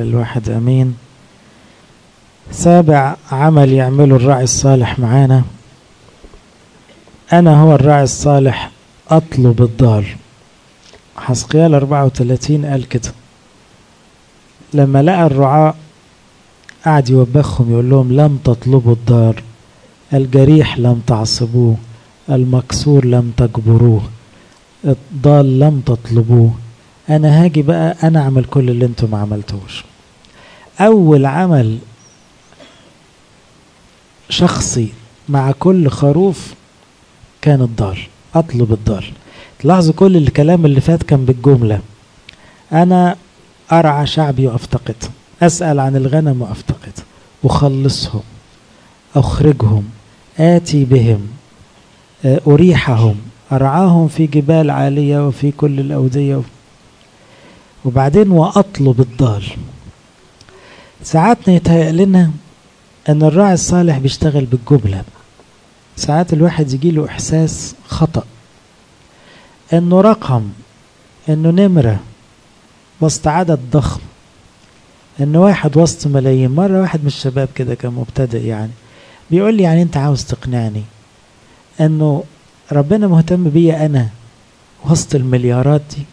الواحد امين سابع عمل يعمله الراعي الصالح معانا انا هو الراعي الصالح اطلب الضال حسقيال 34 قال كده لما لقى الرعاة قعد يوبخهم يقول لهم لم تطلبوا الدار الجريح لم تعصبوه المكسور لم تجبروه الضال لم تطلبوه انا هاجي بقى انا اعمل كل اللي انتم ما عملتوش اول عمل شخصي مع كل خروف كان الضال اطلب الضال تلاحظوا كل الكلام اللي فات كان بالجملة انا ارعى شعبي وافتقد اسأل عن الغنم وافتقد اخلصهم اخرجهم اتي بهم اريحهم ارعاهم في جبال عالية وفي كل الاودية وبعدين واطلب الضال ساعات يتهيأ لنا ان الراعي الصالح بيشتغل بالجملة ساعات الواحد يجي له احساس خطأ انه رقم انه نمرة وسط عدد ضخم انه واحد وسط ملايين مرة واحد من الشباب كده كان مبتدئ يعني بيقول لي يعني انت عاوز تقنعني انه ربنا مهتم بيا انا وسط المليارات دي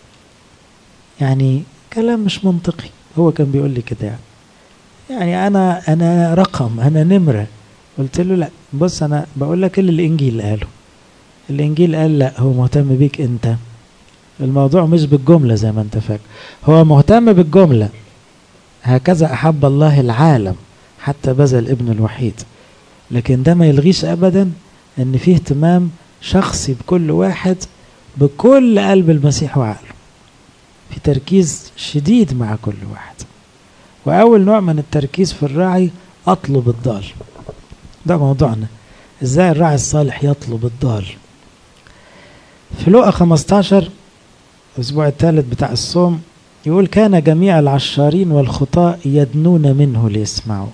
يعني كلام مش منطقي هو كان بيقول لي كده يعني يعني انا انا رقم انا نمره قلت له لا بص انا بقول لك اللي الانجيل قاله الانجيل قال لا هو مهتم بيك انت الموضوع مش بالجمله زي ما انت فاكر هو مهتم بالجمله هكذا احب الله العالم حتى بذل ابن الوحيد لكن ده ما يلغيش ابدا ان فيه اهتمام شخصي بكل واحد بكل قلب المسيح وعقله في تركيز شديد مع كل واحد وأول نوع من التركيز في الراعي أطلب الضال ده موضوعنا إزاي الراعي الصالح يطلب الضال في لقا 15 الأسبوع الثالث بتاع الصوم يقول كان جميع العشارين والخطاء يدنون منه ليسمعوا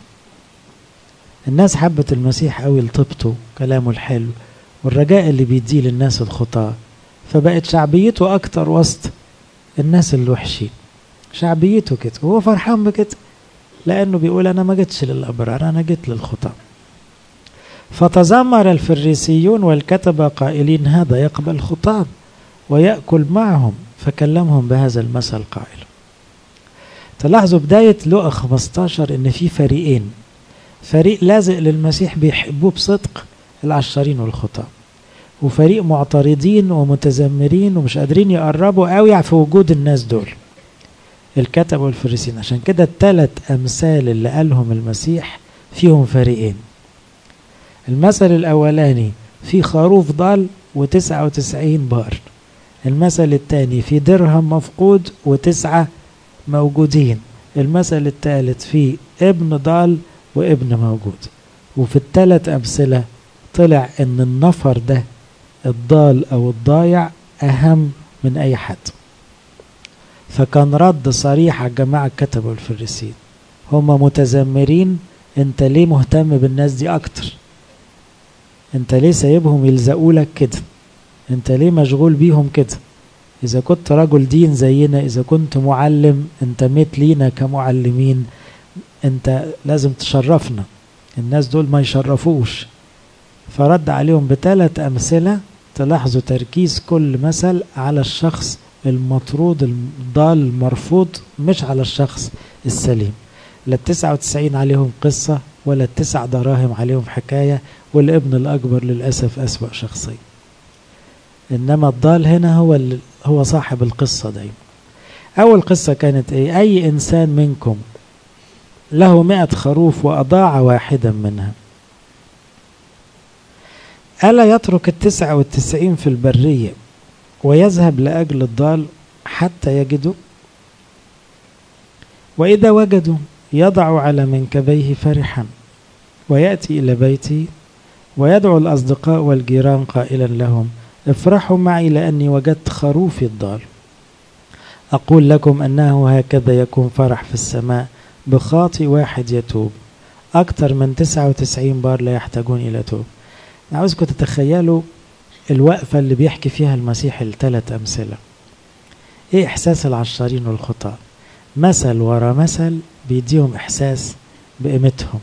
الناس حبت المسيح قوي لطيبته كلامه الحلو والرجاء اللي بيديه للناس الخطاة فبقت شعبيته أكتر وسط الناس الوحشين شعبيته كده وهو فرحان بكده لأنه بيقول أنا ما جيتش للأبرار أنا جيت للخطاة فتذمر الفريسيون والكتبة قائلين هذا يقبل خطاب ويأكل معهم فكلمهم بهذا المثل قائل تلاحظوا بداية لقا 15 إن في فريقين فريق لازق للمسيح بيحبوه بصدق العشارين والخطاة وفريق معترضين ومتذمرين ومش قادرين يقربوا قوي في وجود الناس دول الكتب والفريسين عشان كده الثلاث امثال اللي قالهم المسيح فيهم فريقين المثل الاولاني في خروف ضال وتسعة وتسعين بار المثل الثاني في درهم مفقود وتسعة موجودين المثل الثالث في ابن ضال وابن موجود وفي الثلاث امثله طلع ان النفر ده الضال او الضايع اهم من اي حد فكان رد صريح على الجماعة الكتب والفريسين هم متذمرين انت ليه مهتم بالناس دي اكتر انت ليه سايبهم يلزقوا لك كده انت ليه مشغول بيهم كده اذا كنت رجل دين زينا اذا كنت معلم انتميت لينا كمعلمين انت لازم تشرفنا الناس دول ما يشرفوش فرد عليهم بثلاث امثله تلاحظوا تركيز كل مثل على الشخص المطرود الضال المرفوض مش على الشخص السليم لا التسعة وتسعين عليهم قصة ولا التسع دراهم عليهم حكاية والابن الأكبر للأسف أسوأ شخصية إنما الضال هنا هو هو صاحب القصة دايما أول قصة كانت إيه أي إنسان منكم له مئة خروف وأضاع واحدا منها ألا يترك التسعة والتسعين في البرية ويذهب لأجل الضال حتى يجدوا وإذا وجدوا يضع على منكبيه فرحا ويأتي إلى بيتي ويدعو الأصدقاء والجيران قائلا لهم افرحوا معي لأني وجدت خروفي الضال أقول لكم أنه هكذا يكون فرح في السماء بخاطي واحد يتوب أكثر من 99 بار لا يحتاجون إلى توب عاوزكم تتخيلوا الوقفة اللي بيحكي فيها المسيح الثلاث أمثلة إيه إحساس العشارين والخطاة مثل ورا مثل بيديهم إحساس بقيمتهم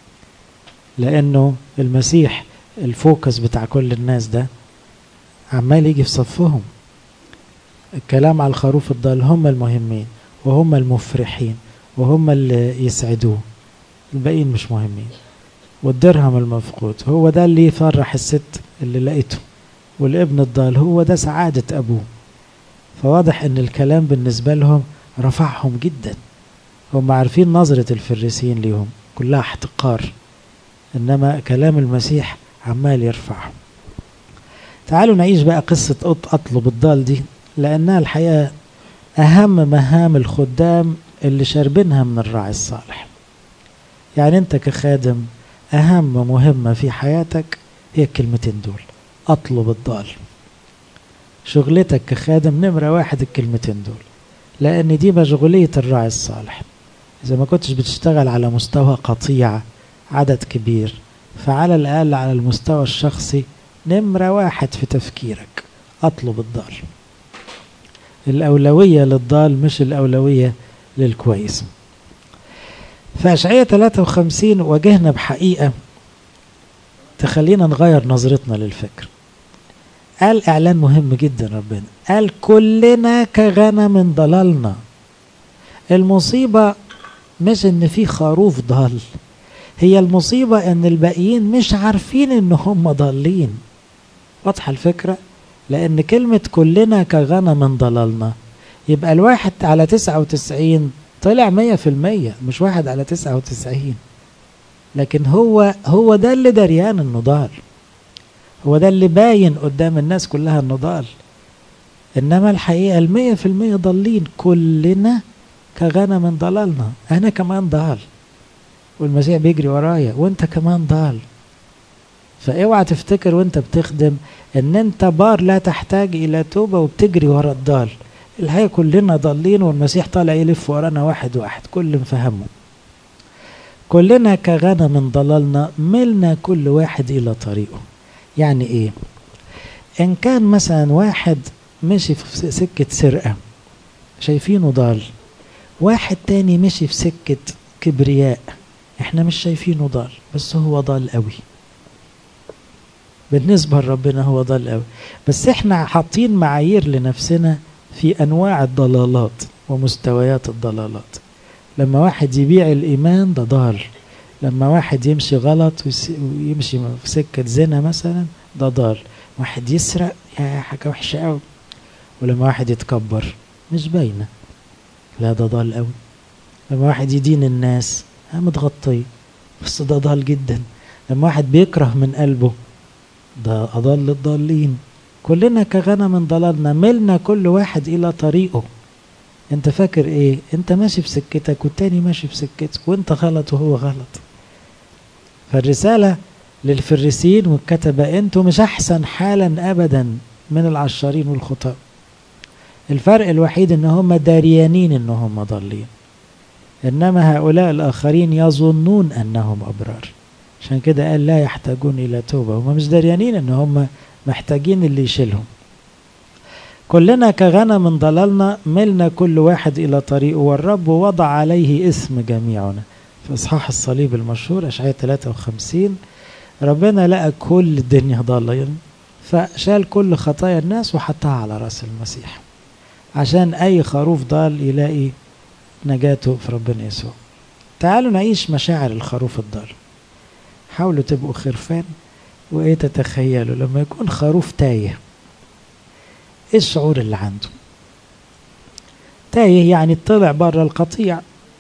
لأنه المسيح الفوكس بتاع كل الناس ده عمال يجي في صفهم الكلام على الخروف الضال هم المهمين وهم المفرحين وهم اللي يسعدوه الباقيين مش مهمين والدرهم المفقود هو ده اللي يفرح الست اللي لقيته والابن الضال هو ده سعادة أبوه فواضح ان الكلام بالنسبة لهم رفعهم جدا هم عارفين نظرة الفريسيين ليهم كلها احتقار انما كلام المسيح عمال يرفعهم تعالوا نعيش بقى قصة أطلب الضال دي لأنها الحقيقة أهم مهام الخدام اللي شاربينها من الراعي الصالح يعني أنت كخادم أهم مهمة في حياتك هي الكلمتين دول أطلب الضال شغلتك كخادم نمرة واحد الكلمتين دول لأن دي مشغولية الراعي الصالح إذا ما كنتش بتشتغل على مستوى قطيع عدد كبير فعلى الأقل على المستوى الشخصي نمرة واحد في تفكيرك أطلب الضال الأولوية للضال مش الأولوية للكويس في أشعية 53 واجهنا بحقيقة تخلينا نغير نظرتنا للفكر قال إعلان مهم جدا ربنا قال كلنا كغنم ضللنا المصيبة مش إن في خروف ضال هي المصيبة إن الباقيين مش عارفين إن هم ضالين واضحة الفكرة لأن كلمة كلنا كغنم ضللنا يبقى الواحد على تسعة وتسعين طلع مية في المية مش واحد على تسعة وتسعين لكن هو هو ده اللي دريان انه ضال هو ده اللي باين قدام الناس كلها انه ضال انما الحقيقة المية في المية ضالين كلنا كغنم ضللنا انا كمان ضال والمسيح بيجري ورايا وانت كمان ضال فاوعى تفتكر وانت بتخدم ان انت بار لا تحتاج الى توبه وبتجري ورا الضال الحقيقه كلنا ضالين والمسيح طالع يلف ورانا واحد واحد كل مفهمه كلنا كغنم ضللنا ملنا كل واحد الى طريقه يعني ايه ان كان مثلا واحد مشي في سكه سرقه شايفينه ضال واحد تاني مشي في سكه كبرياء احنا مش شايفينه ضال بس هو ضال قوي بالنسبة لربنا هو ضال قوي بس احنا حاطين معايير لنفسنا في انواع الضلالات ومستويات الضلالات لما واحد يبيع الايمان ده ضال لما واحد يمشي غلط ويمشي في سكة زنا مثلا ده ضال واحد يسرق يا حاجة وحشة قوي ولما واحد يتكبر مش باينة لا ده ضال قوي لما واحد يدين الناس متغطي بس ده ضال جدا لما واحد بيكره من قلبه ده أضل الضالين كلنا كغنم ضللنا ملنا كل واحد إلى طريقه انت فاكر ايه انت ماشي في سكتك والتاني ماشي في سكته وانت غلط وهو غلط فالرسالة للفريسيين والكتبة انتوا مش احسن حالا ابدا من العشارين والخطاء الفرق الوحيد ان هم داريانين ان هم ضالين انما هؤلاء الاخرين يظنون انهم ابرار عشان كده قال لا يحتاجون الى توبه هم مش دريانين ان هم محتاجين اللي يشيلهم كلنا كغنم ضللنا ملنا كل واحد الى طريقه والرب وضع عليه اسم جميعنا في اصحاح الصليب المشهور اشعياء 53 ربنا لقى كل الدنيا ضالة فشال كل خطايا الناس وحطها على راس المسيح عشان اي خروف ضال يلاقي نجاته في ربنا يسوع تعالوا نعيش مشاعر الخروف الضال حاولوا تبقوا خرفان وايه تتخيلوا لما يكون خروف تايه ايه الشعور اللي عنده تايه يعني طلع بره القطيع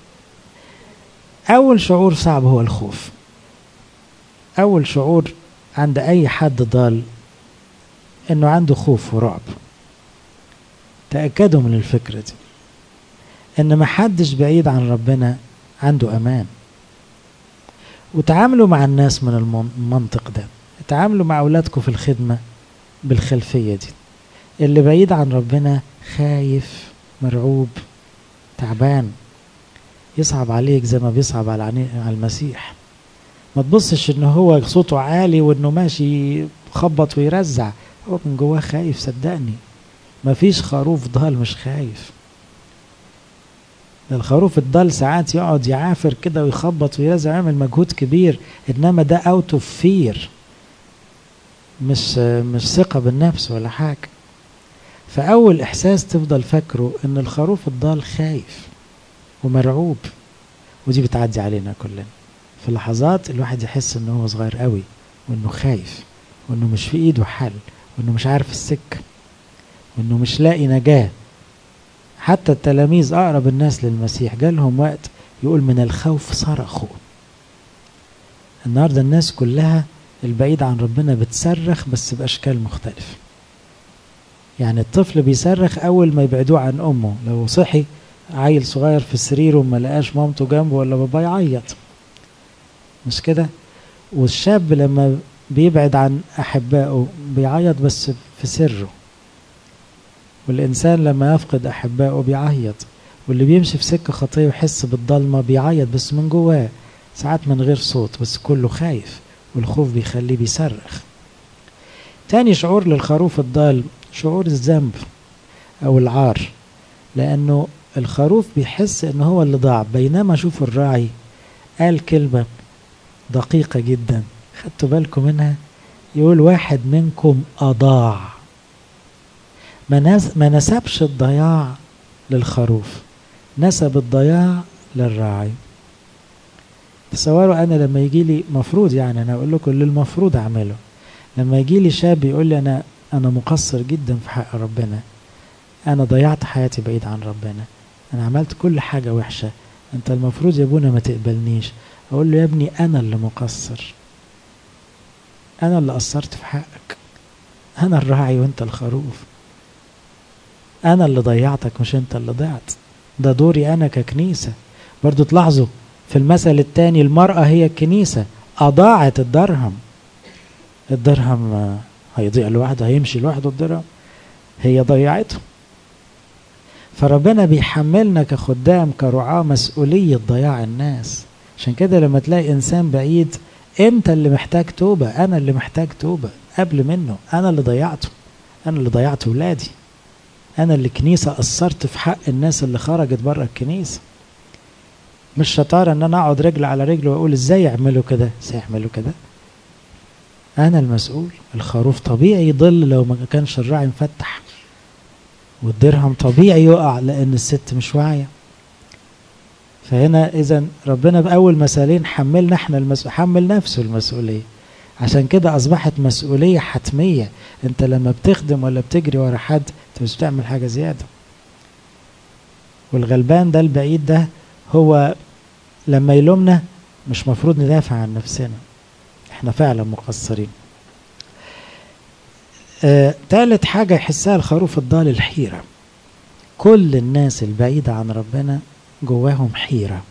اول شعور صعب هو الخوف اول شعور عند اي حد ضال انه عنده خوف ورعب تاكدوا من الفكره دي ان محدش بعيد عن ربنا عنده امان وتعاملوا مع الناس من المنطق ده تعاملوا مع أولادكم في الخدمة بالخلفية دي اللي بعيد عن ربنا خايف مرعوب تعبان يصعب عليك زي ما بيصعب على على المسيح ما تبصش ان هو صوته عالي وانه ماشي خبط ويرزع هو من جواه خايف صدقني مفيش خروف ضال مش خايف الخروف الضال ساعات يقعد يعافر كده ويخبط ويلازم يعمل مجهود كبير انما ده اوت اوف فير مش مش ثقه بالنفس ولا حاجه فاول احساس تفضل فاكره ان الخروف الضال خايف ومرعوب ودي بتعدي علينا كلنا في لحظات الواحد يحس ان هو صغير قوي وانه خايف وانه مش في ايده حل وانه مش عارف السكه وانه مش لاقي نجاه حتى التلاميذ اقرب الناس للمسيح جالهم وقت يقول من الخوف صرخوا النهارده الناس كلها البعيد عن ربنا بتصرخ بس باشكال مختلفه يعني الطفل بيصرخ اول ما يبعدوه عن امه لو صحي عيل صغير في سريره وما لقاش مامته جنبه ولا باباه يعيط مش كده والشاب لما بيبعد عن احبائه بيعيط بس في سره والإنسان لما يفقد أحبائه بيعيط واللي بيمشي في سكة خطية ويحس بالضلمة بيعيط بس من جواه ساعات من غير صوت بس كله خايف والخوف بيخليه بيصرخ تاني شعور للخروف الضال شعور الذنب أو العار لأنه الخروف بيحس إن هو اللي ضاع بينما شوفوا الراعي قال كلمة دقيقة جدا خدتوا بالكم منها يقول واحد منكم أضاع ما نسبش الضياع للخروف نسب الضياع للراعي تصوروا انا لما يجي لي مفروض يعني انا اقول لكم اللي المفروض اعمله لما يجي لي شاب يقول لي انا انا مقصر جدا في حق ربنا انا ضيعت حياتي بعيد عن ربنا انا عملت كل حاجة وحشة انت المفروض يا ابونا ما تقبلنيش اقول له يا ابني انا اللي مقصر انا اللي قصرت في حقك انا الراعي وانت الخروف انا اللي ضيعتك مش انت اللي ضيعت ده دوري انا ككنيسة برضو تلاحظوا في المثل الثاني المرأة هي الكنيسة أضاعت الدرهم الدرهم هيضيع لوحده هيمشي لوحده الدرهم هي ضيعته فربنا بيحملنا كخدام كرعاة مسؤولية ضياع الناس عشان كده لما تلاقي إنسان بعيد أنت اللي محتاج توبة أنا اللي محتاج توبة قبل منه أنا اللي ضيعته أنا اللي ضيعت ولادي أنا اللي كنيسة قصرت في حق الناس اللي خرجت بره الكنيسة مش شطارة ان انا اقعد رجل على رجل واقول ازاي يعملوا كده ازاي يعملوا كده انا المسؤول الخروف طبيعي يضل لو ما كانش الراعي مفتح والدرهم طبيعي يقع لان الست مش واعية فهنا اذا ربنا باول مثالين حملنا احنا المسؤول حمل نفسه المسؤولية عشان كده اصبحت مسؤولية حتمية انت لما بتخدم ولا بتجري ورا حد انت مش بتعمل حاجة زيادة والغلبان ده البعيد ده هو لما يلومنا مش مفروض ندافع عن نفسنا احنا فعلا مقصرين آه، تالت حاجة يحسها الخروف الضال الحيرة كل الناس البعيدة عن ربنا جواهم حيرة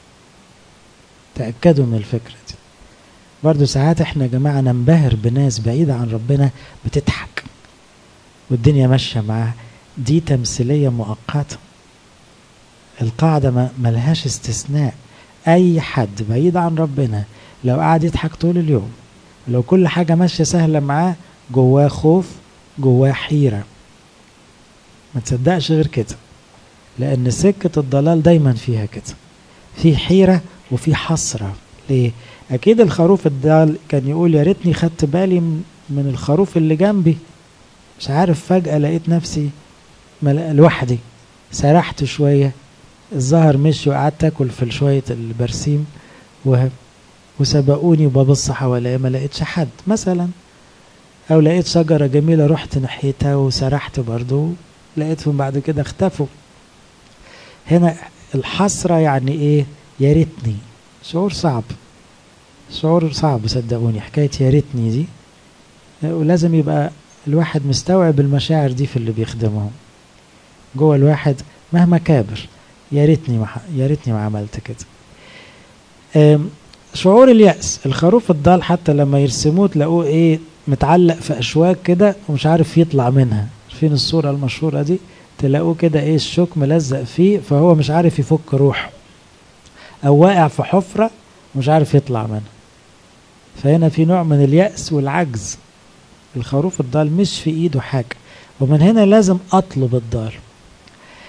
تأكدوا من الفكرة دي برضو ساعات احنا يا جماعة ننبهر بناس بعيدة عن ربنا بتضحك والدنيا ماشية معاها دي تمثيلية مؤقتة القاعدة ملهاش استثناء أي حد بعيد عن ربنا لو قعد يضحك طول اليوم لو كل حاجة ماشية سهلة معاه جواه خوف جواه حيرة ما تصدقش غير كده لأن سكة الضلال دايما فيها كده في حيرة وفي حسرة ليه؟ أكيد الخروف الضال كان يقول يا ريتني خدت بالي من الخروف اللي جنبي مش عارف فجأة لقيت نفسي لوحدي سرحت شوية الظهر مشي وقعدت اكل في شويه البرسيم و... وسبقوني وببص حواليا ما لقيتش حد مثلا او لقيت شجره جميله رحت ناحيتها وسرحت برضو لقيتهم بعد كده اختفوا هنا الحسره يعني ايه يا ريتني شعور صعب شعور صعب صدقوني حكايه يا ريتني دي ولازم يبقى الواحد مستوعب المشاعر دي في اللي بيخدمهم جوه الواحد مهما كابر يا ريتني ما يا ريتني ما عملت كده شعور اليأس الخروف الضال حتى لما يرسموه تلاقوه ايه متعلق في اشواك كده ومش عارف يطلع منها فين الصورة المشهورة دي تلاقوه كده ايه الشوك ملزق فيه فهو مش عارف يفك روحه او واقع في حفرة ومش عارف يطلع منها فهنا في نوع من اليأس والعجز الخروف الضال مش في ايده حاجة ومن هنا لازم اطلب الضال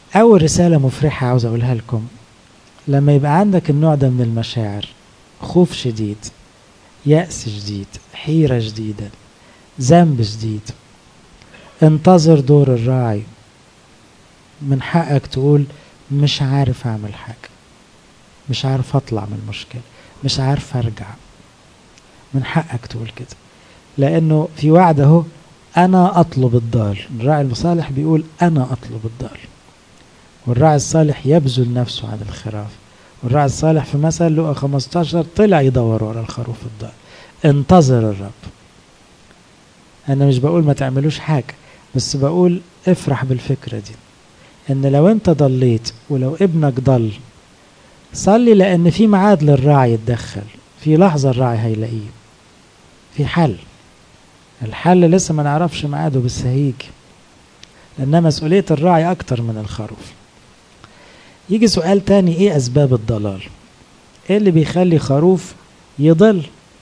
أول رسالة مفرحة عاوز أقولها لكم لما يبقى عندك النوع ده من المشاعر خوف شديد يأس شديد حيرة شديدة ذنب شديد انتظر دور الراعي من حقك تقول مش عارف أعمل حاجة مش عارف أطلع من المشكلة مش عارف أرجع من حقك تقول كده لأنه في وعد أهو أنا أطلب الضال الراعي الصالح بيقول أنا أطلب الضال والراعي الصالح يبذل نفسه عن الخراف والراعي الصالح في مثل لقى 15 طلع يدور ورا الخروف الضال انتظر الرب أنا مش بقول ما تعملوش حاجة بس بقول افرح بالفكرة دي إن لو أنت ضليت ولو ابنك ضل صلي لأن في ميعاد للراعي يتدخل في لحظة الراعي هيلاقيه في حل الحل لسه ما نعرفش ميعاده بس هيجي لأنها مسؤولية الراعي أكتر من الخروف يجي سؤال تاني إيه أسباب الضلال إيه اللي بيخلي خروف يضل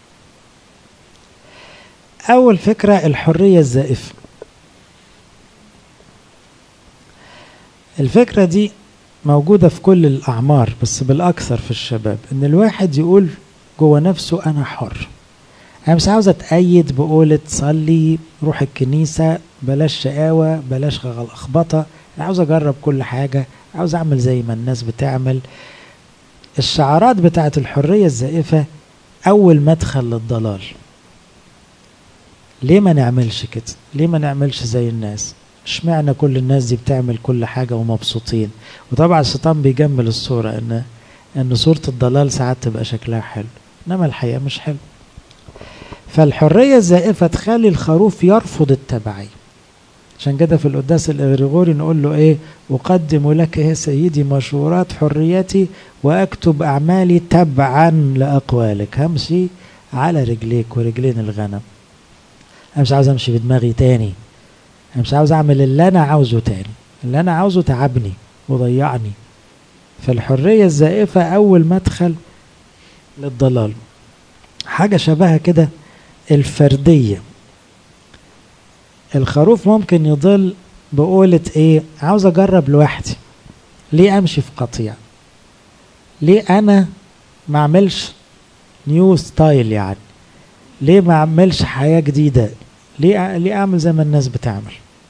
أول فكرة الحرية الزائفة الفكرة دي موجودة في كل الأعمار بس بالأكثر في الشباب إن الواحد يقول جوه نفسه أنا حر أنا مش عاوز أتأيد بقولة صلي روح الكنيسة بلاش شقاوة بلاش لخبطة أنا عاوز أجرب كل حاجة عاوز أعمل زي ما الناس بتعمل الشعارات بتاعت الحرية الزائفة أول مدخل للضلال ليه ما نعملش كده ليه ما نعملش زي الناس اشمعنى كل الناس دي بتعمل كل حاجة ومبسوطين وطبعا الشيطان بيجمل الصورة ان ان صورة الضلال ساعات تبقى شكلها حلو انما الحقيقة مش حلو فالحرية الزائفة تخلي الخروف يرفض التبعية عشان كده في القداس الإغريغوري نقول له إيه أقدم لك يا سيدي مشورات حريتي وأكتب أعمالي تبعا لأقوالك همشي على رجليك ورجلين الغنم أنا مش عاوز أمشي بدماغي تاني أنا مش عاوز أعمل اللي أنا عاوزه تاني اللي أنا عاوزه تعبني وضيعني فالحرية الزائفة أول مدخل للضلال حاجة شبهها كده الفردية الخروف ممكن يضل بقولة ايه عاوز اجرب لوحدي ليه امشي في قطيع ليه انا ما اعملش نيو ستايل يعني ليه ما اعملش حياة جديدة ليه ليه اعمل زي ما الناس بتعمل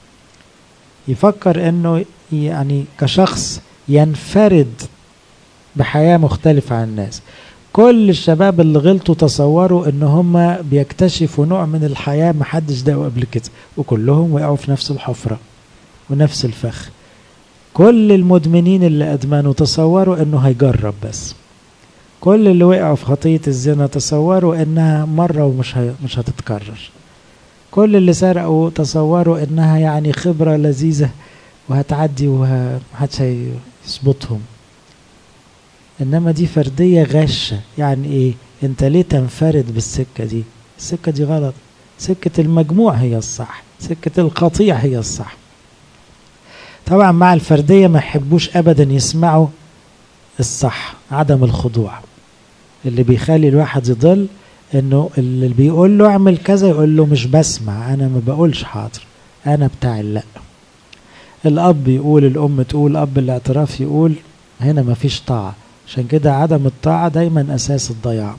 يفكر انه يعني كشخص ينفرد بحياة مختلفة عن الناس كل الشباب اللي غلطوا تصوروا ان هم بيكتشفوا نوع من الحياة محدش داقوا قبل كده وكلهم وقعوا في نفس الحفرة ونفس الفخ كل المدمنين اللي ادمنوا تصوروا انه هيجرب بس كل اللي وقعوا في خطية الزنا تصوروا انها مرة ومش هي مش هتتكرر كل اللي سرقوا تصوروا انها يعني خبرة لذيذة وهتعدي ومحدش هيظبطهم انما دي فردية غشة يعني ايه انت ليه تنفرد بالسكة دي السكة دي غلط سكة المجموع هي الصح سكة القطيع هي الصح طبعا مع الفردية ما يحبوش ابدا يسمعوا الصح عدم الخضوع اللي بيخلي الواحد يضل انه اللي بيقول له اعمل كذا يقول له مش بسمع انا ما بقولش حاضر انا بتاع لا الاب يقول الام تقول اب الاعتراف يقول هنا ما فيش طاعه عشان كده عدم الطاعة دايما أساس الضياع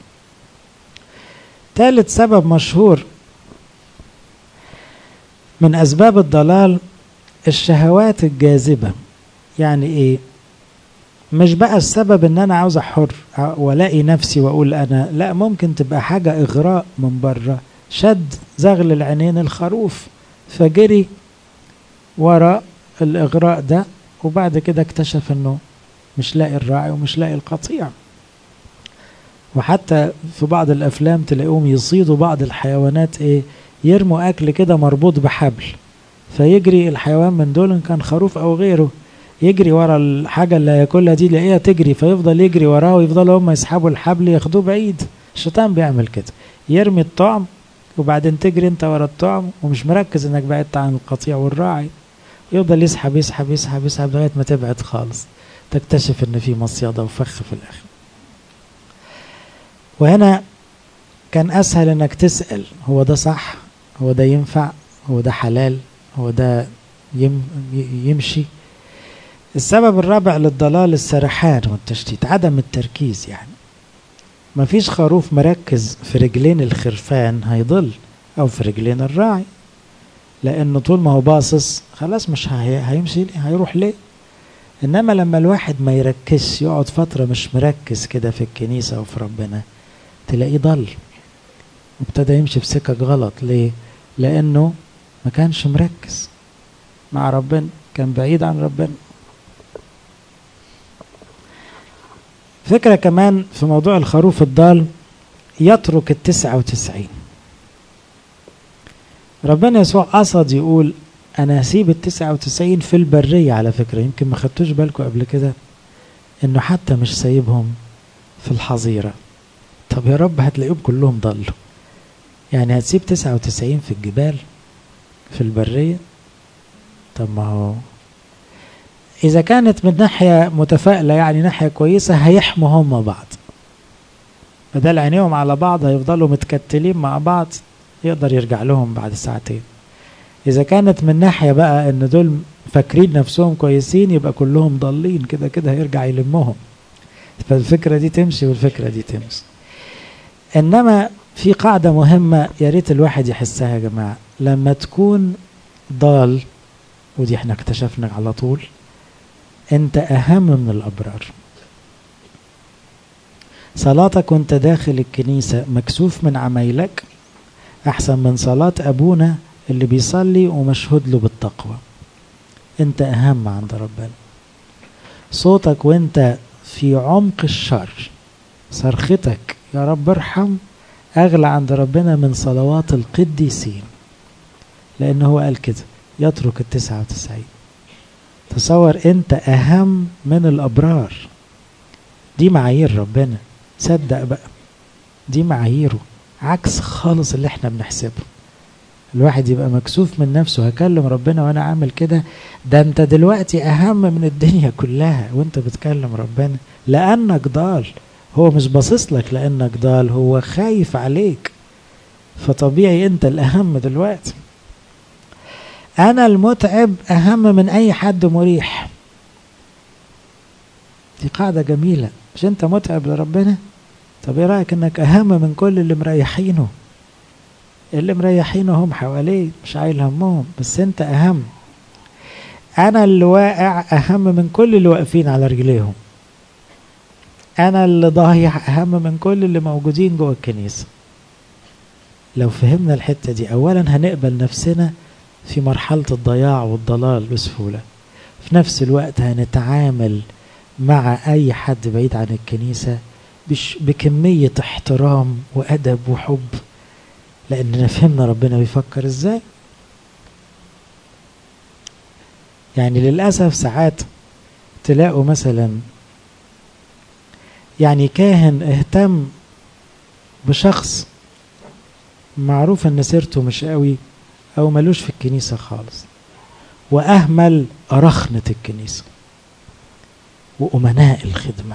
ثالث سبب مشهور من أسباب الضلال الشهوات الجاذبة يعني إيه مش بقى السبب ان انا عاوز احر والاقي نفسي واقول انا لا ممكن تبقى حاجة اغراء من بره شد زغل العينين الخروف فجري وراء الاغراء ده وبعد كده اكتشف انه مش لاقي الراعي ومش لاقي القطيع وحتى في بعض الافلام تلاقيهم يصيدوا بعض الحيوانات ايه يرموا اكل كده مربوط بحبل فيجري الحيوان من دول ان كان خروف او غيره يجري ورا الحاجة اللي هياكلها دي يلاقيها تجري فيفضل يجري وراها ويفضلوا هم يسحبوا الحبل ياخدوه بعيد الشيطان بيعمل كده يرمي الطعم وبعدين تجري انت ورا الطعم ومش مركز انك بعدت عن القطيع والراعي يفضل يسحب يسحب يسحب يسحب لغاية ما تبعد خالص تكتشف ان في مصيدة وفخ في الاخر وهنا كان اسهل انك تسأل هو ده صح هو ده ينفع هو ده حلال هو ده يم يمشي السبب الرابع للضلال السرحان والتشتيت عدم التركيز يعني مفيش خروف مركز في رجلين الخرفان هيضل او في رجلين الراعي لانه طول ما هو باصص خلاص مش هي... هيمشي ليه هيروح ليه انما لما الواحد ما يركزش يقعد فتره مش مركز كده في الكنيسه وفي ربنا تلاقيه ضل وابتدى يمشي في سكك غلط ليه لانه ما كانش مركز مع ربنا كان بعيد عن ربنا فكرة كمان في موضوع الخروف الضال يترك التسعة وتسعين ربنا يسوع قصد يقول أنا هسيب التسعة وتسعين في البرية على فكرة يمكن ما خدتوش بالكم قبل كده إنه حتى مش سايبهم في الحظيرة طب يا رب هتلاقيهم كلهم ضلوا يعني هتسيب تسعة وتسعين في الجبال في البرية طب ما هو إذا كانت من ناحية متفائلة يعني ناحية كويسة هيحموا هم بعض بدل عينيهم على بعض هيفضلوا متكتلين مع بعض يقدر يرجع لهم بعد ساعتين إذا كانت من ناحية بقى إن دول فاكرين نفسهم كويسين يبقى كلهم ضالين كده كده هيرجع يلمهم فالفكرة دي تمشي والفكرة دي تمشي إنما في قاعدة مهمة يا ريت الواحد يحسها يا جماعة لما تكون ضال ودي احنا اكتشفنا على طول انت اهم من الابرار صلاتك وانت داخل الكنيسة مكسوف من عمايلك احسن من صلاة ابونا اللي بيصلي ومشهود له بالتقوى انت اهم عند ربنا صوتك وانت في عمق الشر صرختك يا رب ارحم اغلى عند ربنا من صلوات القديسين لانه هو قال كده يترك التسعة وتسعين تصور انت اهم من الابرار دي معايير ربنا صدق بقى دي معاييره عكس خالص اللي احنا بنحسبه الواحد يبقى مكسوف من نفسه هكلم ربنا وانا عامل كده ده انت دلوقتي اهم من الدنيا كلها وانت بتكلم ربنا لانك ضال هو مش باصص لك لانك ضال هو خايف عليك فطبيعي انت الاهم دلوقتي انا المتعب اهم من اي حد مريح دي قاعده جميله مش انت متعب لربنا طب ايه رايك انك اهم من كل اللي مريحينه اللي مريحينه هم حواليه مش عايل همهم بس انت اهم انا اللي واقع اهم من كل اللي واقفين على رجليهم انا اللي ضايع اهم من كل اللي موجودين جوه الكنيسه لو فهمنا الحته دي اولا هنقبل نفسنا في مرحلة الضياع والضلال بسهولة في نفس الوقت هنتعامل مع أي حد بعيد عن الكنيسة بكمية احترام وأدب وحب لأننا فهمنا ربنا بيفكر إزاي يعني للأسف ساعات تلاقوا مثلا يعني كاهن اهتم بشخص معروف ان سيرته مش قوي او ملوش في الكنيسه خالص واهمل رخنه الكنيسه وامناء الخدمه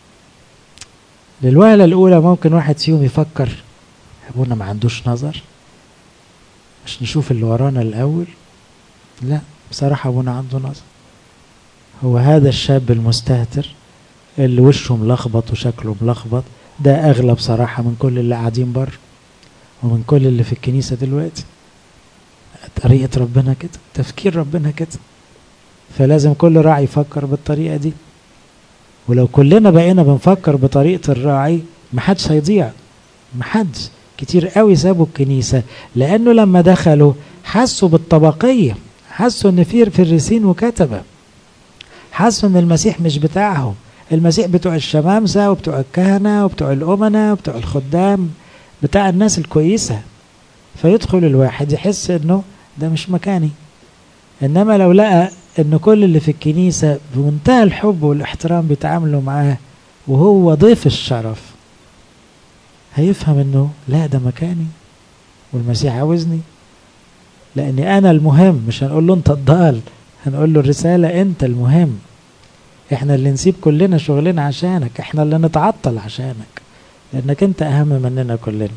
للوهله الاولى ممكن واحد فيهم يفكر ابونا ما عندوش نظر مش نشوف اللي ورانا الاول لا بصراحه ابونا عنده نظر هو هذا الشاب المستهتر اللي وشه ملخبط وشكله ملخبط ده اغلى بصراحه من كل اللي قاعدين بره ومن كل اللي في الكنيسه دلوقتي طريقة ربنا كده تفكير ربنا كده فلازم كل راعي يفكر بالطريقة دي ولو كلنا بقينا بنفكر بطريقة الراعي محدش هيضيع محدش كتير قوي سابوا الكنيسة لأنه لما دخلوا حسوا بالطبقية حسوا إن في فريسين وكتبة حسوا إن المسيح مش بتاعهم المسيح بتوع الشمامسة وبتوع الكهنة وبتوع الأمنة وبتوع الخدام بتاع الناس الكويسة فيدخل الواحد يحس إنه ده مش مكاني انما لو لقى ان كل اللي في الكنيسة بمنتهى الحب والاحترام بيتعاملوا معاه وهو ضيف الشرف هيفهم انه لا ده مكاني والمسيح عاوزني لاني انا المهم مش هنقول له انت الضال هنقول له الرسالة انت المهم احنا اللي نسيب كلنا شغلنا عشانك احنا اللي نتعطل عشانك لانك انت اهم مننا كلنا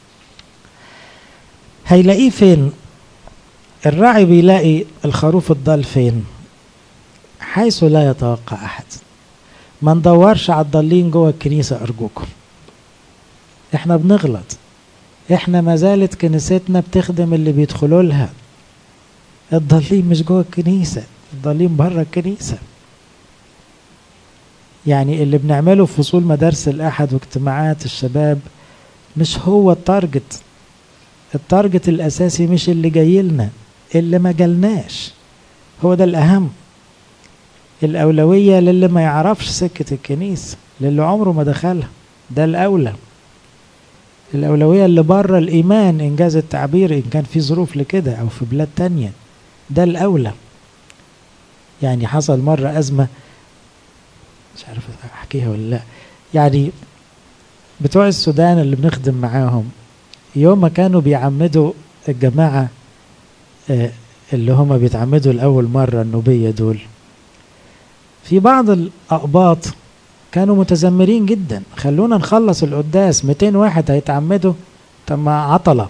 هيلاقيه فين الراعي بيلاقي الخروف الضال فين حيث لا يتوقع أحد ما ندورش على الضالين جوه الكنيسة أرجوكم احنا بنغلط احنا ما زالت كنيستنا بتخدم اللي بيدخلوا لها الضالين مش جوه الكنيسة الضالين بره الكنيسة يعني اللي بنعمله في فصول مدارس الأحد واجتماعات الشباب مش هو التارجت التارجت الأساسي مش اللي جاي لنا اللي ما جالناش هو ده الأهم الأولوية للي ما يعرفش سكة الكنيسة للي عمره ما دخلها ده الأولى الأولوية اللي بره الإيمان إنجاز التعبير إن كان في ظروف لكده أو في بلاد تانية ده الأولى يعني حصل مرة أزمة مش عارف أحكيها ولا لا يعني بتوع السودان اللي بنخدم معاهم يوم ما كانوا بيعمدوا الجماعة اللي هم بيتعمدوا لأول مرة النوبية دول في بعض الأقباط كانوا متذمرين جدا خلونا نخلص القداس 200 واحد هيتعمدوا طب ما عطلة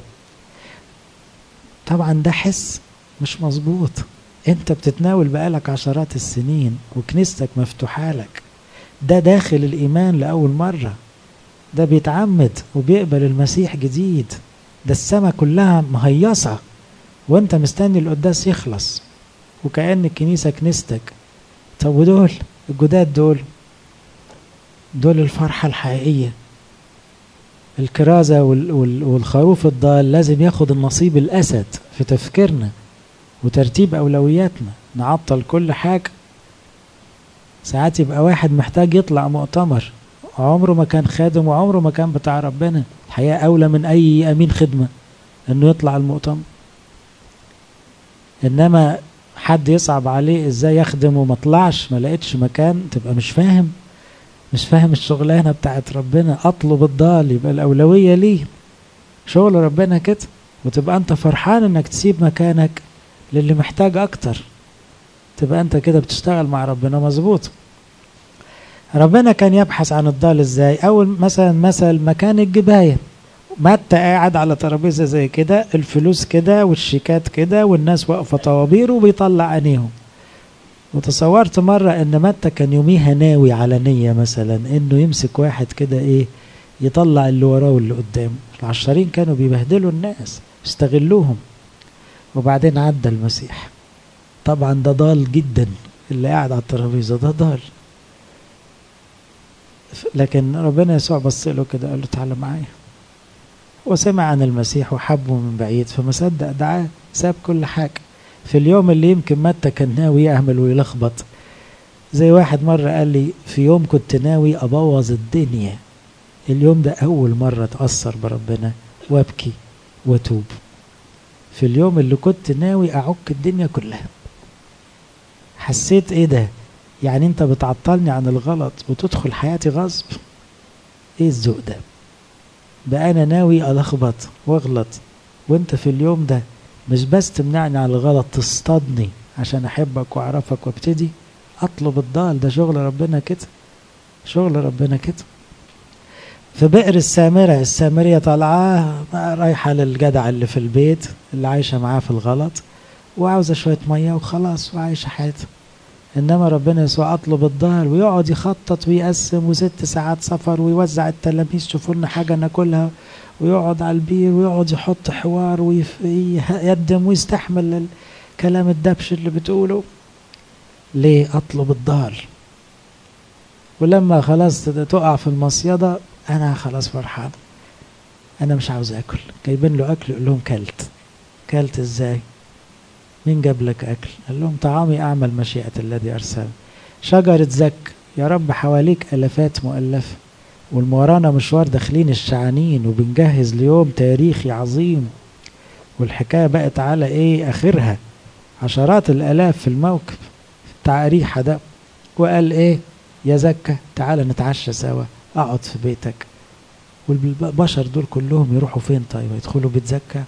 طبعا ده حس مش مظبوط انت بتتناول بقالك عشرات السنين وكنيستك مفتوحة لك ده داخل الإيمان لأول مرة ده بيتعمد وبيقبل المسيح جديد ده السماء كلها مهيصة وانت مستني القداس يخلص وكأن الكنيسة كنيستك طب ودول الجداد دول دول الفرحة الحقيقية الكرازة والخروف الضال لازم ياخد النصيب الأسد في تفكيرنا وترتيب أولوياتنا نعطل كل حاجة ساعات يبقى واحد محتاج يطلع مؤتمر عمره ما كان خادم وعمره ما كان بتاع ربنا الحقيقة أولى من أي أمين خدمة إنه يطلع المؤتمر إنما حد يصعب عليه إزاي يخدم وما طلعش ما لقيتش مكان تبقى مش فاهم مش فاهم الشغلانة بتاعت ربنا أطلب الضال يبقى الأولوية ليه شغل ربنا كده وتبقى أنت فرحان إنك تسيب مكانك للي محتاج أكتر تبقى أنت كده بتشتغل مع ربنا مظبوط ربنا كان يبحث عن الضال ازاي اول مثلا مثل مكان الجبايه متى قاعد على ترابيزه زي كده الفلوس كده والشيكات كده والناس واقفه طوابير وبيطلع عينيهم وتصورت مرة ان متى كان يوميها ناوي على نية مثلا انه يمسك واحد كده ايه يطلع اللي وراه واللي قدامه العشرين كانوا بيبهدلوا الناس استغلوهم وبعدين عدى المسيح طبعا ده ضال جدا اللي قاعد على الترابيزة ده ضال لكن ربنا يسوع بص له كده قال له تعالى معايا وسمع عن المسيح وحبه من بعيد فما صدق دعاه ساب كل حاجة في اليوم اللي يمكن متى كان ناوي يعمل ويلخبط زي واحد مرة قال لي في يوم كنت ناوي أبوظ الدنيا اليوم ده أول مرة أتأثر بربنا وأبكي وأتوب في اليوم اللي كنت ناوي أعك الدنيا كلها حسيت إيه ده يعني انت بتعطلني عن الغلط وتدخل حياتي غصب ايه الذوق ده بقى انا ناوي الخبط واغلط وانت في اليوم ده مش بس تمنعني عن الغلط تصطادني عشان احبك واعرفك وابتدي اطلب الضال ده شغل ربنا كده شغل ربنا كده في بئر السامرة السامرية طالعة رايحة للجدع اللي في البيت اللي عايشة معاه في الغلط وعاوزة شوية مية وخلاص وعايشة حياتها انما ربنا يسوع اطلب الظهر ويقعد يخطط ويقسم وست ساعات سفر ويوزع التلاميذ شوفوا لنا حاجه ناكلها ويقعد على البير ويقعد يحط حوار ويقدم ويستحمل كلام الدبش اللي بتقوله ليه اطلب الظهر ولما خلاص تقع في المصيدة انا خلاص فرحان انا مش عاوز اكل جايبين له اكل يقول لهم كلت كلت ازاي مين جاب لك أكل قال لهم طعامي أعمل مشيئة الذي أرسل شجرة زك يا رب حواليك ألفات مؤلفة والمورانا مشوار داخلين الشعانين وبنجهز ليوم تاريخي عظيم والحكاية بقت على إيه آخرها عشرات الآلاف في الموكب بتاع أريحة ده وقال إيه يا زكا تعالى نتعشى سوا أقعد في بيتك والبشر دول كلهم يروحوا فين طيب يدخلوا بيت زكا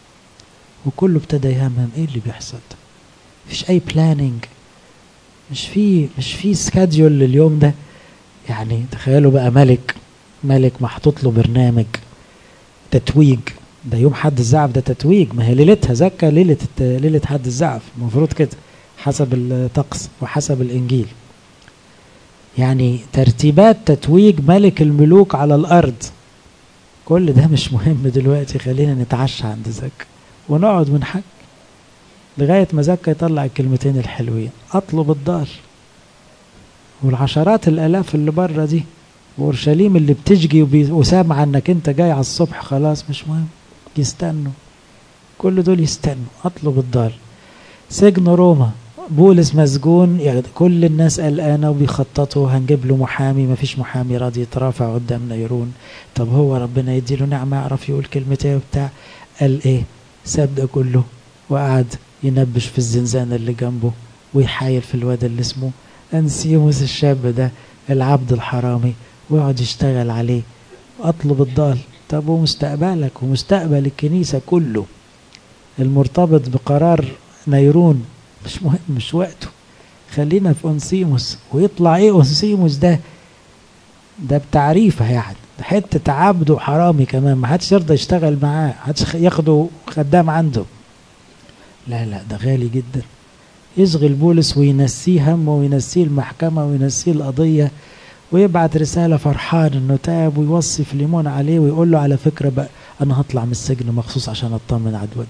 وكله ابتدى يهمهم ايه اللي بيحصل ده مفيش اي بلاننج مش في مش في سكادجول لليوم ده يعني تخيلوا بقى ملك ملك محطوط له برنامج تتويج ده يوم حد الزعف ده تتويج ما هي ليلتها زكا ليله ليله حد الزعف المفروض كده حسب الطقس وحسب الإنجيل يعني ترتيبات تتويج ملك الملوك على الأرض كل ده مش مهم دلوقتي خلينا نتعشى عند زكا ونقعد ونحك لغاية ما زكا يطلع الكلمتين الحلوين أطلب الدار والعشرات الآلاف اللي بره دي وأورشليم اللي بتشجي وسامعة إنك أنت جاي على الصبح خلاص مش مهم يستنوا كل دول يستنوا أطلب الدار سجن روما بولس مسجون يعني كل الناس قلقانة وبيخططوا هنجيب له محامي مفيش محامي راضي يترافع قدام نيرون طب هو ربنا يديله نعمة يعرف يقول كلمتين وبتاع قال ايه ساب ده كله وقعد ينبش في الزنزانة اللي جنبه ويحايل في الواد اللي اسمه أنسيموس الشاب ده العبد الحرامي ويقعد يشتغل عليه أطلب الضال طب ومستقبلك ومستقبل الكنيسة كله المرتبط بقرار نيرون مش مهم مش وقته خلينا في أنسيموس ويطلع ايه أنسيموس ده ده بتعريفه يعني ده حتة عبد وحرامي كمان ما حدش يرضى يشتغل معاه حدش ياخده خدام عنده لا لا ده غالي جدا يشغل بولس وينسيه همه وينسيه المحكمة وينسيه القضية ويبعت رسالة فرحان انه تاب ويوصي فليمون عليه ويقول له على فكرة بقى انا هطلع من السجن مخصوص عشان اطمن على الود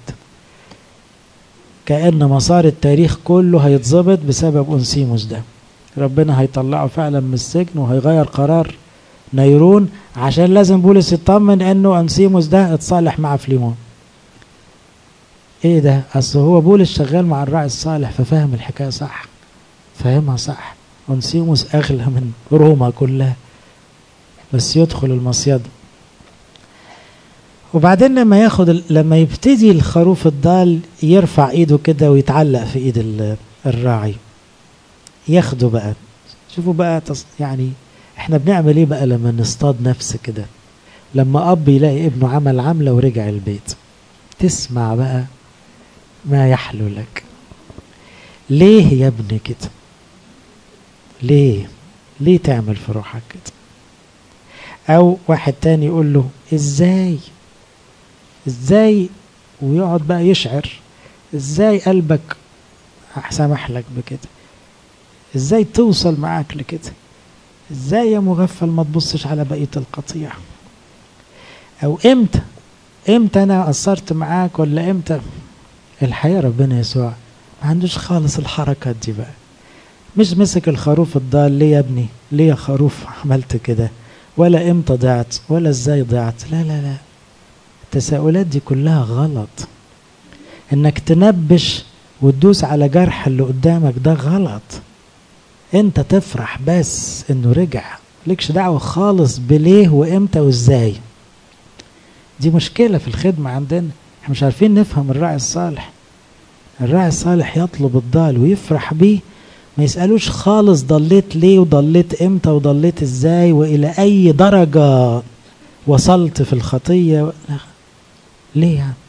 كأن مسار التاريخ كله هيتظبط بسبب أنسيموس ده ربنا هيطلعه فعلا من السجن وهيغير قرار نيرون عشان لازم بولس يطمن انه انسيموس ده اتصالح مع فليمون ايه ده اصل هو بولس شغال مع الراعي الصالح ففهم الحكايه صح فاهمها صح انسيموس اغلى من روما كلها بس يدخل المصيدة وبعدين لما ياخد لما يبتدي الخروف الضال يرفع ايده كده ويتعلق في ايد الراعي ياخده بقى شوفوا بقى يعني احنا بنعمل ايه بقى لما نصطاد نفس كده لما اب يلاقي ابنه عمل عمله ورجع البيت تسمع بقى ما يحلو لك ليه يا ابني كده ليه ليه تعمل في روحك كده او واحد تاني يقول له ازاي ازاي ويقعد بقى يشعر ازاي قلبك سمح لك بكده ازاي توصل معاك لكده ازاي يا مغفل ما تبصش على بقية القطيع او امتى امتى انا قصرت معاك ولا امتى الحقيقة ربنا يسوع ما عندوش خالص الحركات دي بقى مش مسك الخروف الضال ليه يا ابني ليه يا خروف عملت كده ولا امتى ضعت ولا ازاي ضعت لا لا لا التساؤلات دي كلها غلط انك تنبش وتدوس على جرح اللي قدامك ده غلط انت تفرح بس انه رجع لكش دعوة خالص بليه وامتى وازاي دي مشكلة في الخدمة عندنا احنا مش عارفين نفهم الراعي الصالح الراعي الصالح يطلب الضال ويفرح بيه ما يسألوش خالص ضليت ليه وضليت امتى وضليت ازاي والى اي درجة وصلت في الخطية ليه يعني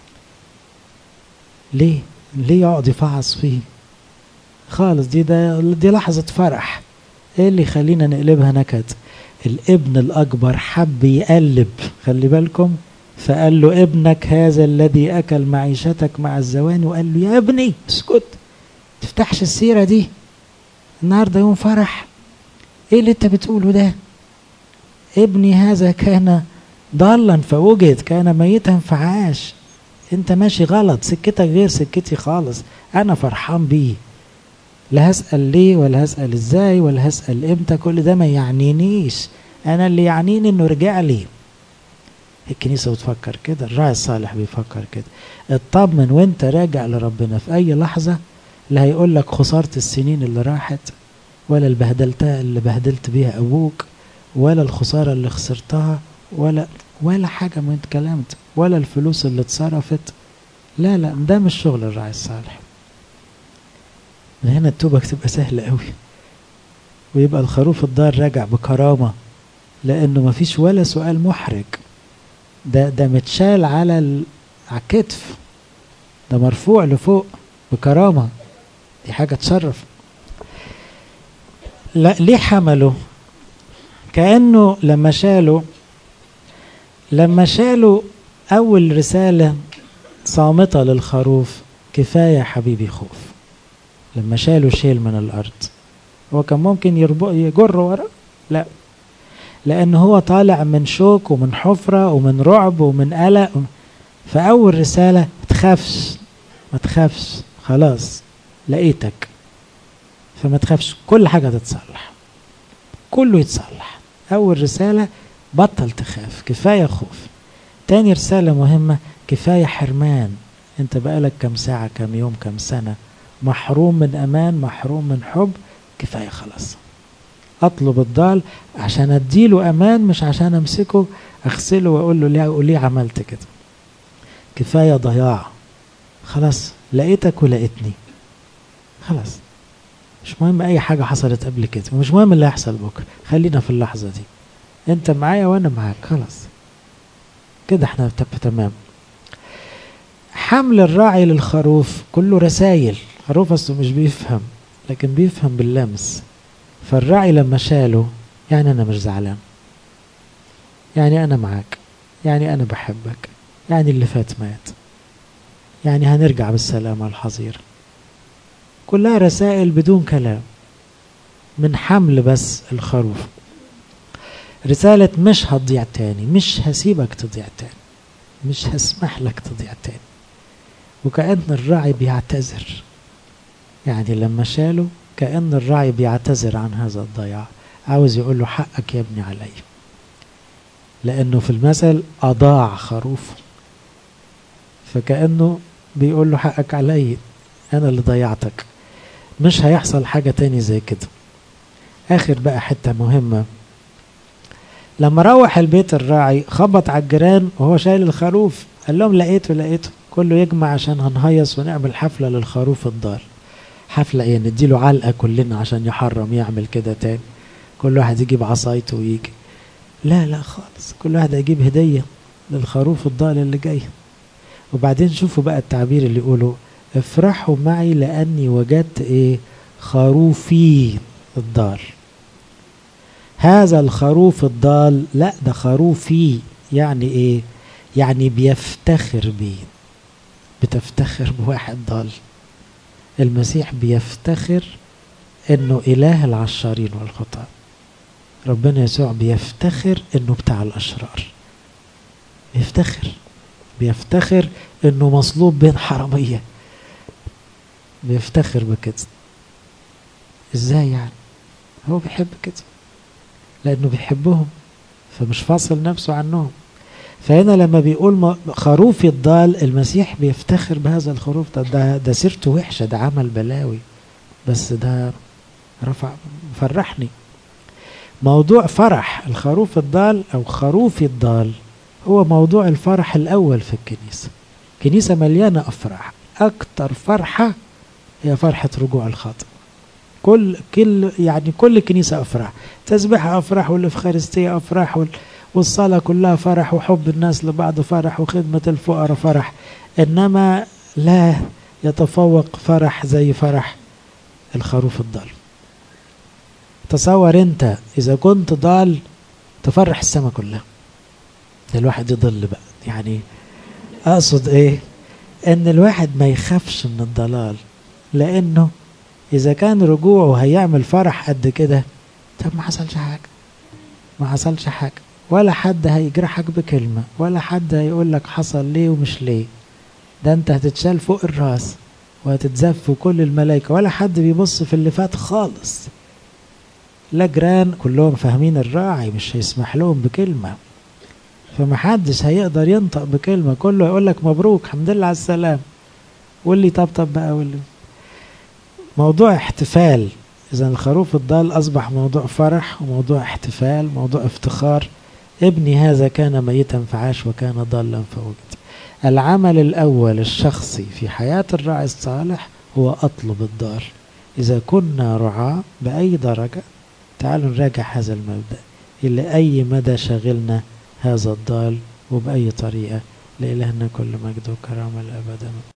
ليه ليه يقعد يفعص فيه خالص دي ده دي لحظة فرح ايه اللي يخلينا نقلبها نكد الابن الاكبر حب يقلب خلي بالكم فقال له ابنك هذا الذي اكل معيشتك مع الزوان وقال له يا ابني اسكت تفتحش السيرة دي النهارده يوم فرح ايه اللي انت بتقوله ده ابني هذا كان ضالا فوجد كان ميتا فعاش انت ماشي غلط سكتك غير سكتي خالص انا فرحان بيه لا هسأل ليه ولا هسأل ازاي ولا هسأل امتى كل ده ما يعنينيش انا اللي يعنيني انه رجع لي الكنيسة بتفكر كده الراعي الصالح بيفكر كده اطمن وانت راجع لربنا في اي لحظة لا هيقول لك خسارة السنين اللي راحت ولا البهدلتها اللي بهدلت بيها ابوك ولا الخسارة اللي خسرتها ولا ولا حاجة من الكلام ده ولا الفلوس اللي اتصرفت لا لا ده مش شغل الراعي الصالح من هنا التوبة تبقى سهلة قوي ويبقى الخروف الدار راجع بكرامة لأنه مفيش ولا سؤال محرج ده ده متشال على ال... على الكتف ده مرفوع لفوق بكرامة دي حاجة تشرف لا ليه حمله كأنه لما شالوا لما شالوا أول رسالة صامتة للخروف كفاية حبيبي خوف لما شالوا شيل من الأرض هو كان ممكن يجر ورا لا لأن هو طالع من شوك ومن حفرة ومن رعب ومن قلق فأول رسالة تخافش ما تخافش خلاص لقيتك فما تخافش كل حاجة تتصلح كله يتصلح أول رسالة بطل تخاف كفاية خوف تاني رسالة مهمة كفاية حرمان انت بقالك كم ساعة كم يوم كم سنة محروم من أمان محروم من حب كفاية خلاص أطلب الضال عشان أديله أمان مش عشان أمسكه أغسله وأقول له ليه, ليه عملت كده كفاية ضياع خلاص لقيتك ولقيتني خلاص مش مهم أي حاجة حصلت قبل كده ومش مهم اللي هيحصل بكرة خلينا في اللحظة دي أنت معايا وأنا معاك خلاص كده احنا تمام حمل الراعي للخروف كله رسايل خروف اصله مش بيفهم لكن بيفهم باللمس فالراعي لما شاله يعني انا مش زعلان يعني انا معاك يعني انا بحبك يعني اللي فات مات يعني هنرجع بالسلامة الحظيرة كلها رسائل بدون كلام من حمل بس الخروف رسالة مش هتضيع تاني مش هسيبك تضيع تاني مش هسمح لك تضيع تاني وكأن الراعي بيعتذر يعني لما شاله كأن الراعي بيعتذر عن هذا الضياع عاوز يقول له حقك يا ابني علي لأنه في المثل أضاع خروفه فكأنه بيقول له حقك علي أنا اللي ضيعتك مش هيحصل حاجة تاني زي كده آخر بقى حتة مهمة لما روح البيت الراعي خبط على الجيران وهو شايل الخروف قال لهم لقيته لقيته كله يجمع عشان هنهيص ونعمل حفلة للخروف الضال حفلة ايه نديله علقة كلنا عشان يحرم يعمل كده تاني كل واحد يجيب عصايته ويجي لا لا خالص كل واحد هيجيب هدية للخروف الضال اللي جاي وبعدين شوفوا بقى التعبير اللي يقولوا افرحوا معي لأني وجدت ايه خروفي الضال هذا الخروف الضال لا ده خروفي يعني ايه يعني بيفتخر بيه بتفتخر بواحد ضال المسيح بيفتخر انه اله العشارين والخطاة ربنا يسوع بيفتخر انه بتاع الاشرار بيفتخر بيفتخر انه مصلوب بين حرامية بيفتخر بكده ازاي يعني هو بيحب كده لانه بيحبهم فمش فاصل نفسه عنهم فهنا لما بيقول خروفي الضال المسيح بيفتخر بهذا الخروف ده ده, ده سيرته وحشة ده عمل بلاوي بس ده رفع فرحني موضوع فرح الخروف الضال أو خروفي الضال هو موضوع الفرح الأول في الكنيسة كنيسة مليانة أفراح أكتر فرحة هي فرحة رجوع الخاطئ كل كل يعني كل كنيسة أفراح تسبيحة أفراح والإفخارستية أفراح وال والصلاة كلها فرح وحب الناس لبعض فرح وخدمة الفقراء فرح إنما لا يتفوق فرح زي فرح الخروف الضال تصور انت اذا كنت ضال تفرح السماء كلها ده الواحد يضل بقى يعني اقصد ايه ان الواحد ما يخافش من الضلال لانه اذا كان رجوعه هيعمل فرح قد كده طب ما حصلش حاجه ما حصلش حاجه ولا حد هيجرحك بكلمة ولا حد هيقول لك حصل ليه ومش ليه ده انت هتتشال فوق الراس وهتتزف كل الملائكة ولا حد بيبص في اللي فات خالص لا جيران كلهم فاهمين الراعي مش هيسمح لهم بكلمة فمحدش هيقدر ينطق بكلمة كله يقول لك مبروك الحمد لله على السلام واللي طبطب بقى واللي موضوع احتفال إذا الخروف الضال أصبح موضوع فرح وموضوع احتفال موضوع افتخار ابني هذا كان ميتا فعاش وكان ضالا فوجد العمل الأول الشخصي في حياة الراعي الصالح هو أطلب الدار إذا كنا رعاة بأي درجة تعالوا نراجع هذا المبدأ إلى أي مدى شغلنا هذا الضال وبأي طريقة لإلهنا كل مجد وكرامة الأبد